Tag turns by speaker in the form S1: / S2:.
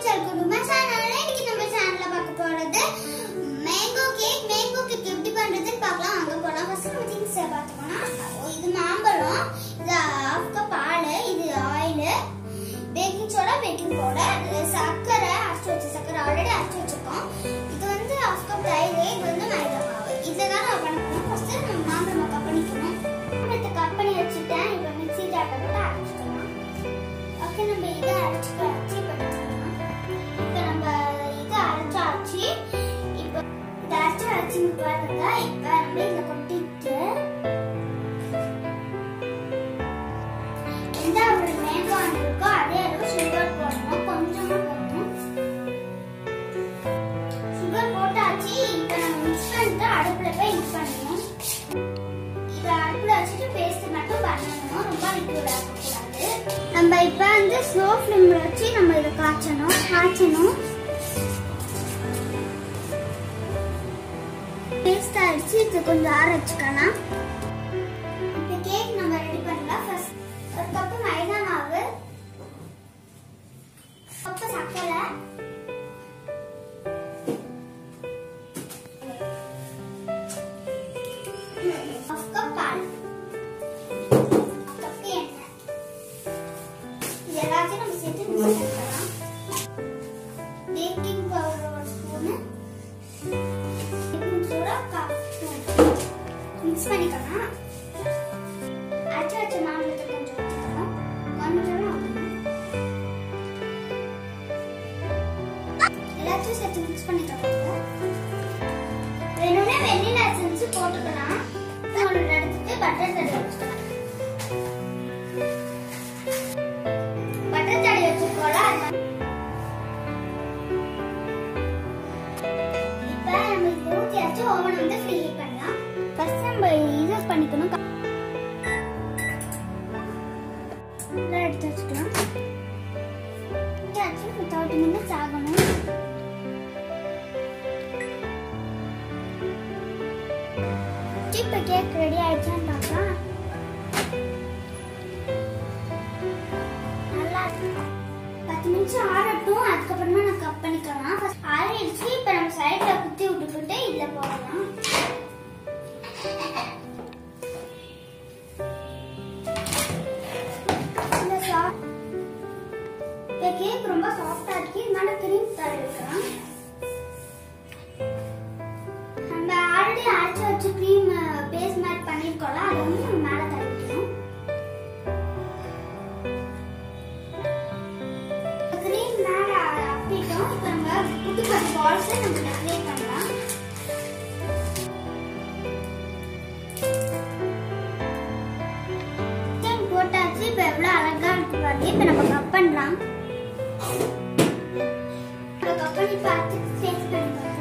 S1: Channel குடும்ப சேனல்ல இன்னைக்கு நம்ம சேனல்ல பார்க்க போறது மேங்கோ கேக் மேங்கோ கேக் எப்படி பண்றதுன்னு பார்க்கலாம் அங்க போலாம் ஃபர்ஸ்ட் நம்ம திங்ஸ் பார்த்துக்கணும் இது மாம்பழம் இது ஹாஃப் கப் பால் இது oil baking soda baking powder சர்க்கரை அரைச்சி வச்ச சர்க்கரை ஆல்ரெடி அரைச்சி வச்சிருக்கோம் இது வந்து ஹாஃப் கப் தயிர் இது வந்து மைதா மாவு இதை தான் நான் பண்ண போறோம் ஃபர்ஸ்ட் நம்ம மாம்பழம் கட் பண்ணிக்கணும் மாம்பழத்தை கட் பண்ணி வச்சுட்டேன் இப்போ மிக்ஸி ஜாட்டை போட்டு அரைச்சிக்கலாம் ஓகே நம்ம இதை அரைச்சி அரைச்சி பண்ணிக்கலாம் இப்போ நம்ம இதை அரைச்சாச்சு இப்போ இதை அரைச்சி அரைச்சி பாருங்க இப்போ நம்ம இதில் கொட்டிட்டு எந்த ஒரு மேங்கோ இருக்கோ அதே அளவு சுகர் போடணும் கொஞ்சமா போடணும் சுகர் போட்டாச்சு இப்போ நம்ம மிக்ஸ் பண்ணிட்டு அடுப்புல போய் மிக்ஸ் பண்ணணும் இதை அடுப்புல வச்சுட்டு பேஸ்ட் மட்டும் பண்ணணும் ரொம்ப லிக்விட் ஆக்கக்கூடாது நம்ம இப்போ வந்து ஸ்லோ ஃப்ளேம்ல வச்சு நம்ம இதை காய்ச்சணும் காய்ச்சணும் பேஸ்ட் ஆயிடுச்சு இது கொஞ்சம் ஆற வச்சுக்கலாம் இப்போ கேக் நம்ம ரெடி பண்ணலாம் ஃபர்ஸ்ட் ஒரு கப்பு மைதா மாவு கப்பு சர்க்கரை ஹாஃப் கப் பால் கப்பு எண்ணெய் இது எல்லாத்தையும் நம்ம சேர்த்து மிக்ஸ் பண்ணிக்கலாம் பேக்கிங் பவுடர் ஒரு ஸ்பூனு பேக்கிங் சோடா கால் ஸ்பூன் மிக்ஸ் பண்ணிக்கலாம் அரைச்சி வச்ச மாம்பழத்தை கொஞ்சம் ஊற்றிக்கணும் கொஞ்சம் எல்லாத்தையும் சேர்த்து மிக்ஸ் பண்ணிக்கலாம் வேணும்னா வெண்ணிலா எசன்ஸ் போட்டுக்கலாம் ஒரு எடுத்துட்டு பட்டர் தடவி வச்சுக்கலாம் பட்டர் தடவி வச்சிருக்கோம்ல அது இப்போ நம்ம இது ஊற்றியாச்சு ஓவன் வந்து ஃப்ரீ பண்ணலாம் ஃபர்ஸ்ட் நம்ம இது பண்ணிக்கணும் இதெல்லாம் எடுத்து வச்சுக்கலாம் வச்சு தேர்ட்டி மினிட்ஸ் ஆகணும் இப்போ கேக் ரெடி ஆயிடுச்சான்னு பார்க்கலாம் நல்லா இருக்கு. பத்து நிமிஷம் ஆறட்டும் அதுக்கப்புறமா நான் கட் பண்ணிக்கலாம் First ஆறிடுச்சு இப்போ நம்ம சைடில் குத்தி விட்டுக்கிட்டு இதில் போடலாம் இந்த சா- இந்த கேக் ரொம்ப சாஃப்டா இருக்கு இதனால கிரீம் தர வைக்கலாம் நம்ம ஆல்ரெடி அரைச்சு வச்சு க்ரீம் பேஸ்ட் மாதிரி பண்ணிருக்கோம்ல அதை வந்து நம்ம மேலே தடவிக்கணும் க்ரீம் மேலே அப்பிட்டோம் இப்போ நம்ம குட்டி குட்டி பால்ஸை நம்ம டெக்கரேட் பண்ணலாம் தேன் போட்டாச்சு இப்போ எவ்வளோ அழகா இருக்கு பாருங்க இப்போ நம்ம கப் பண்ணலாம் இப்போ கப் பண்ணி பார்த்து டேஸ்ட் பண்ணி பார்க்கலாம்